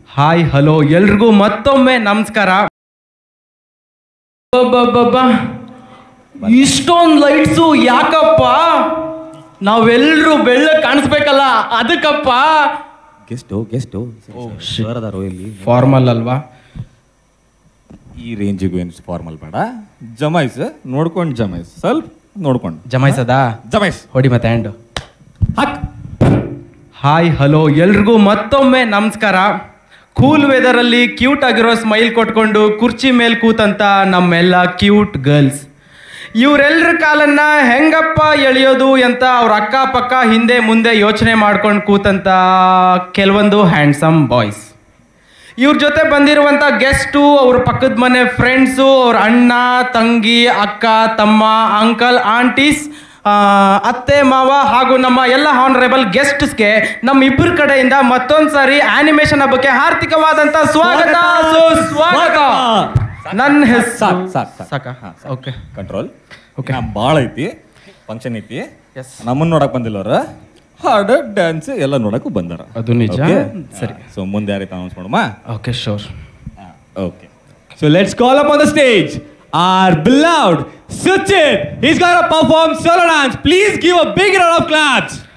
Hi hello ಎಲ್ರಿಗೂ ಮತ್ತೊಮ್ಮೆ ನಮಸ್ಕಾರ ಇಷ್ಟೊಂದು ಲೈಟ್ಸು ಯಾಕಪ್ಪ ನಾವೆಲ್ಲರೂ ಬೆಳ್ಳ ಕಾಣಿಸ್ಬೇಕಲ್ಲ ಅದಕ್ಕಪ್ಪ ಗೆಸ್ಟು ಗೆಸ್ಟು ಸರ್ ಅದಾರೋ ಇಲ್ಲಿ ಫಾರ್ಮಲ್ ಅಲ್ವಾ ಈ ರೇಂಜಿಗೂ ಏನು ಫಾರ್ಮಲ್ ಬೇಡ ಜಮಾಯ್ಸ್ ನೋಡ್ಕೊಂಡು ಜಮಾಯ್ಸ್ ಸ್ವಲ್ಪ ನೋಡ್ಕೊಂಡು ಜಮಾಯಿಸದಾ ಜಮಾಯ್ಸ್ ಹೊಡಿ ಮತ್ತೆ ಹ್ಯಾಂಡು ಹಾಕ್ ಹಾಯ್ ಹಲೋ ಎಲ್ರಿಗೂ ಮತ್ತೊಮ್ಮೆ ನಮಸ್ಕಾರ ಕೂಲ್ ವೆದರಲ್ಲಿ ಕ್ಯೂಟ್ ಆಗಿರೋ ಸ್ಮೈಲ್ ಕೊಟ್ಕೊಂಡು ಕುರ್ಚಿ ಮೇಲೆ ಕೂತಂತ ನಮ್ಮೆಲ್ಲ ಕ್ಯೂಟ್ ಗರ್ಲ್ಸ್ ಇವರೆಲ್ಲರ ಕಾಲನ್ನ ಹೆಂಗಪ್ಪ ಎಳೆಯೋದು ಅಂತ ಅವ್ರ ಅಕ್ಕಪಕ್ಕ ಹಿಂದೆ ಮುಂದೆ ಯೋಚನೆ ಮಾಡ್ಕೊಂಡು ಕೂತಂತ ಕೆಲವೊಂದು ಹ್ಯಾಂಡ್ಸಮ್ ಬಾಯ್ಸ್ ಇವ್ರ ಜೊತೆ ಬಂದಿರುವಂಥ ಗೆಸ್ಟು ಅವ್ರ ಪಕ್ಕದ ಮನೆ ಫ್ರೆಂಡ್ಸು ಅವ್ರ ಅಣ್ಣ ತಂಗಿ ಅಕ್ಕ ತಮ್ಮ ಅಂಕಲ್ ಆಂಟೀಸ್ ಅತ್ತೆ ಮಾವ ಹಾಗೂ ನಮ್ಮ ಎಲ್ಲ ಹಾನರೇಬಲ್ ಗೆಸ್ಟ್ಸ್ಗೆ ನಮ್ಮ ಇಬ್ಬರ ಕಡೆಯಿಂದ ಮತ್ತೊಂದು ಸಾರಿ ಆನಿಮೇಷನ್ ಹಬ್ಬಕ್ಕೆ ಹಾರ್ದಿಕವಾದಂಥ ಸ್ವಾಗತ ಸ್ವಾಗತ ನನ್ನ ಹೆಸರು ಸಾಕ್ ಸಾಕ್ ಸಾಕ್ ಸಾಕ ಹಾ, ಸಾಕ್. Okay control Okay. ಓಕೆ ಭಾಳ ಐತಿ ಫಂಕ್ಷನ್ ಐತಿ Yes. ನಮ್ಮನ್ನ ನೋಡಕ್ ಬಂದಿಲ್ಲ ಅವ್ರ ಹಾಡು ಡ್ಯಾನ್ಸ್ ಎಲ್ಲ ನೋಡಕ್ಕೂ ಬಂದಾರ ಅದು ನಿಜ. ಸರಿ. ಸೊ ಮುಂದೆ ಯಾರೈತೆ ಅನೌನ್ಸ್ ಮಾಡಮ್ಮ okay sure okay So let's call up on the stage our beloved Suchit. He's gonna perform solo dance. Please give a big round of claps.